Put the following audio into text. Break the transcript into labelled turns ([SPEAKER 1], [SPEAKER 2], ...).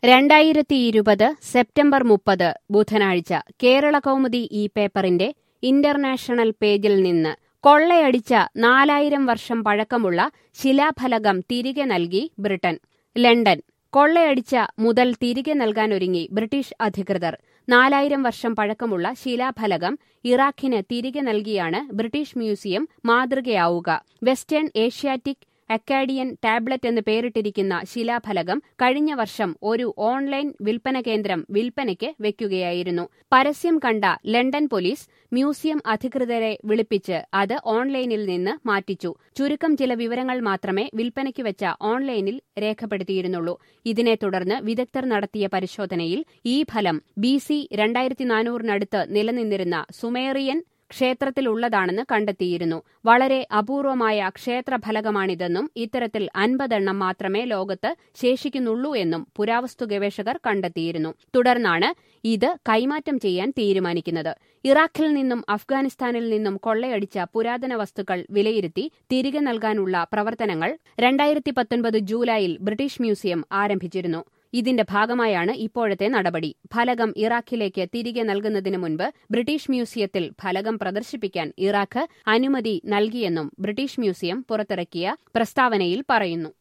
[SPEAKER 1] രണ്ടായിരത്തി ഇരുപത് സെപ്റ്റംബർ മുപ്പത് ബുധനാഴ്ച കേരള കൗമുദി ഈ പേപ്പറിന്റെ ഇന്റർനാഷണൽ പേജിൽ നിന്ന് കൊള്ളയടിച്ച നാലായിരം വർഷം പഴക്കമുള്ള ശിലാഫലകം തിരികെ നൽകി ബ്രിട്ടൻ ലണ്ടൻ കൊള്ളയടിച്ച മുതൽ തിരികെ നൽകാനൊരുങ്ങി ബ്രിട്ടീഷ് അധികൃതർ നാലായിരം വർഷം പഴക്കമുള്ള ശിലാഫലകം ഇറാഖിന് തിരികെ നൽകിയാണ് ബ്രിട്ടീഷ് മ്യൂസിയം മാതൃകയാവുക വെസ്റ്റേൺ ഏഷ്യാറ്റിക് അക്കാഡിയൻ ടാബ്ലറ്റ് എന്ന് പേരിട്ടിരിക്കുന്ന ശിലാഫലകം കഴിഞ്ഞ വർഷം ഒരു ഓൺലൈൻ വിൽപ്പന കേന്ദ്രം വിൽപ്പനയ്ക്ക് വെക്കുകയായിരുന്നു പരസ്യം കണ്ട ലണ്ടൻ പോലീസ് മ്യൂസിയം അധികൃതരെ വിളിപ്പിച്ച് അത് ഓൺലൈനിൽ നിന്ന് മാറ്റിച്ചു ചുരുക്കം ചില വിവരങ്ങൾ മാത്രമേ വിൽപ്പനയ്ക്ക് വെച്ച ഓൺലൈനിൽ രേഖപ്പെടുത്തിയിരുന്നുള്ളൂ ഇതിനെ തുടർന്ന് വിദഗ്ധർ നടത്തിയ പരിശോധനയിൽ ഈ ഫലം ബി സി രണ്ടായിരത്തി നാനൂറിനടുത്ത് നിലനിന്നിരുന്ന സുമേറിയൻ ക്ഷേത്രത്തിലുള്ളതാണെന്ന് കണ്ടെത്തിയിരുന്നു വളരെ അപൂർവമായ ക്ഷേത്രഫലകമാണിതെന്നും ഇത്തരത്തിൽ അൻപതെണ്ണം മാത്രമേ ലോകത്ത് ശേഷിക്കുന്നുള്ളൂ എന്നും പുരാവസ്തു ഗവേഷകർ കണ്ടെത്തിയിരുന്നു തുടർന്നാണ് ഇത് കൈമാറ്റം ചെയ്യാൻ തീരുമാനിക്കുന്നത് ഇറാഖിൽ നിന്നും അഫ്ഗാനിസ്ഥാനിൽ നിന്നും കൊള്ളയടിച്ച പുരാതന വസ്തുക്കൾ വിലയിരുത്തി തിരികെ നൽകാനുള്ള പ്രവർത്തനങ്ങൾ രണ്ടായിരത്തി പത്തൊൻപത് ജൂലൈയിൽ ബ്രിട്ടീഷ് മ്യൂസിയം ആരംഭിച്ചിരുന്നു ഇതിന്റെ ഭാഗമായാണ് ഇപ്പോഴത്തെ നടപടി ഫലകം ഇറാഖിലേക്ക് തിരികെ നൽകുന്നതിന് മുൻപ് ബ്രിട്ടീഷ് മ്യൂസിയത്തിൽ ഫലകം പ്രദർശിപ്പിക്കാൻ ഇറാഖ് അനുമതി നൽകിയെന്നും ബ്രിട്ടീഷ് മ്യൂസിയം പുറത്തിറക്കിയ പ്രസ്താവനയിൽ പറയുന്നു